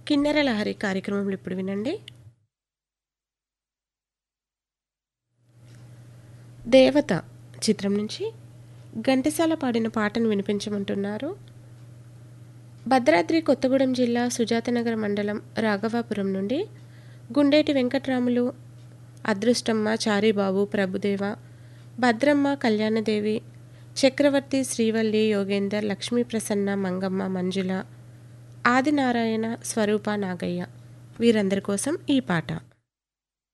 కిన్నెర లహరి కార్యక్రమంలో ఇప్పుడు వినండి దేవత చిత్రం నుంచి ఘంటసాల పాడిన పాటను వినిపించమంటున్నారు భద్రాద్రి కొత్తగూడెం జిల్లా సుజాతనగర్ మండలం రాఘవాపురం నుండి గుండేటి వెంకట్రాములు అదృష్టమ్మ చారిబాబు ప్రభుదేవ భద్రమ్మ కళ్యాణదేవి చక్రవర్తి శ్రీవల్లి యోగేందర్ లక్ష్మీ ప్రసన్న మంగమ్మ మంజుల ఆదినారాయణ స్వరూప నాగయ్య వీరందరి కోసం ఈ పాట